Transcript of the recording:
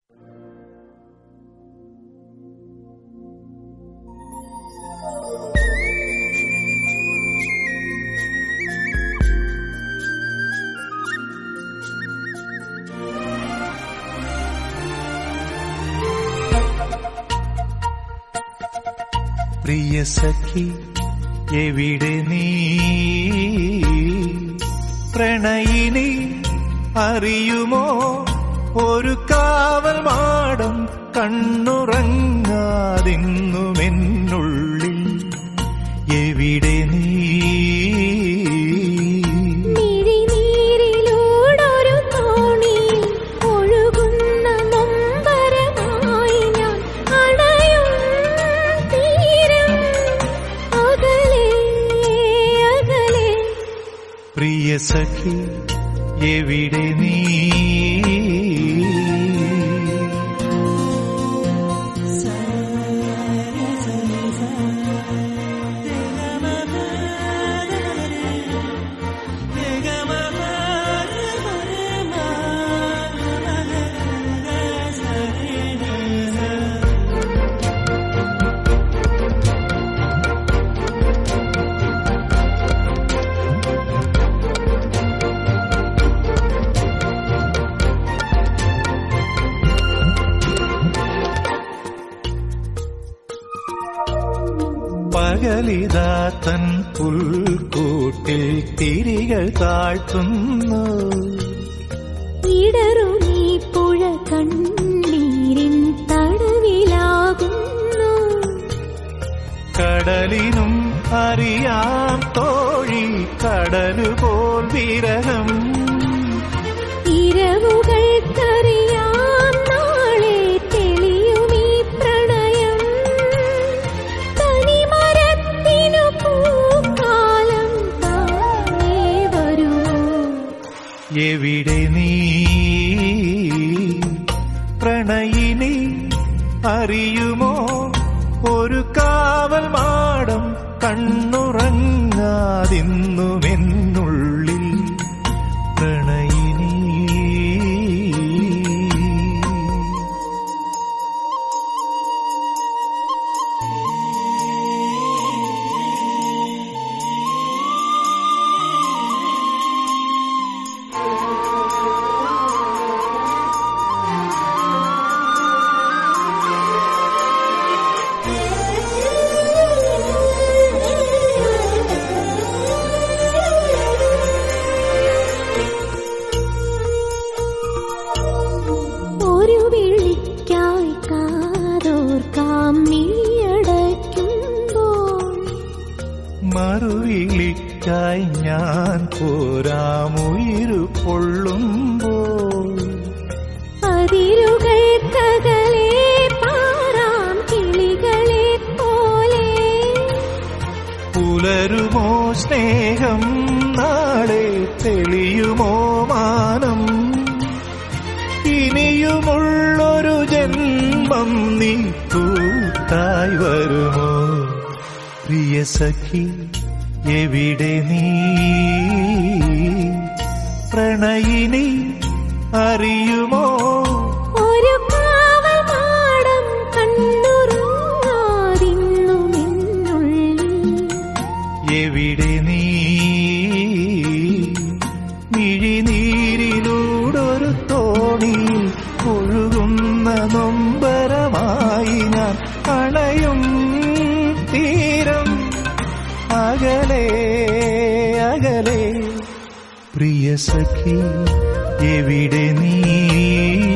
പ്രിയ സഖി എവിടെ നീ പ്രണയിനി അറിയുമോ ഒരു കാവൽ മാടം കണ്ണുറങ്ങാതിന്നുമെന്നുള്ളിൽ എവിടെ നീ മിഴിനീരിലൂടൊരു തോണിയിൽ ഒഴുകുന്ന നൊമ്പരമായി ഞാൻ അണയും തീരം അകലെ അകലെ പ്രിയ സഖി എവിടെ നീ പകലിതാ തൻ പുൽക്കൂട്ടിൽ തിരികൾ താഴ്ത്തുന്നു ഇടറുമീ പുഴ കണ്ണീരിൻ തടവിലാകുന്നു കടലിനും അറിയാം തോഴി കടലുപോൽ വിരഹം ഇരവുകൾക്കറിയാം നാളെ തെളിയുമീ പ്രണയം തനിമരത്തിനു പൂക്കാലം താനേ വരുമോ എവിടെ നീ പ്രണയിനി അറിയുമോ ഒരു കാവൽ മാടം കണ്ണുറങ്ങാതിന്നുമെന്നുള്ളിൽ പ്രണയിനി ഒരു വിളിക്കായി കാതോർക്കാം മിഴിയടയ്ക്കുമ്പോൾ മറുവിളിക്കായി ഞാൻ പോരാമുയിരു പൊള്ളുമ്പോൾ അതിരുകൾക്കകലെ പാറാം കിളികളെ പോലെ പുലരുമോ സ്നേഹം നാളെ തെളിയുമോ മാനം ഇനിയുമുള്ളൊരു ജന്മം നീ കൂട്ടായി വരുമോ പ്രിയ സഖി എവിടെ നീ പ്രണയിനി അറിയുമോ ഒരു കാവൽ മാടം കണ്ണുറങ്ങാതിന്നുമെന്നുള്ളിൽ എവിടെ നീ മിഴിനീരിലൂടൊരു തോണി ഒഴുകുന്ന നൊമ്പരമായി ഞാൻ അണയും തീരം അകലെ അകലെ പ്രിയ സഖി എവിടെ നീ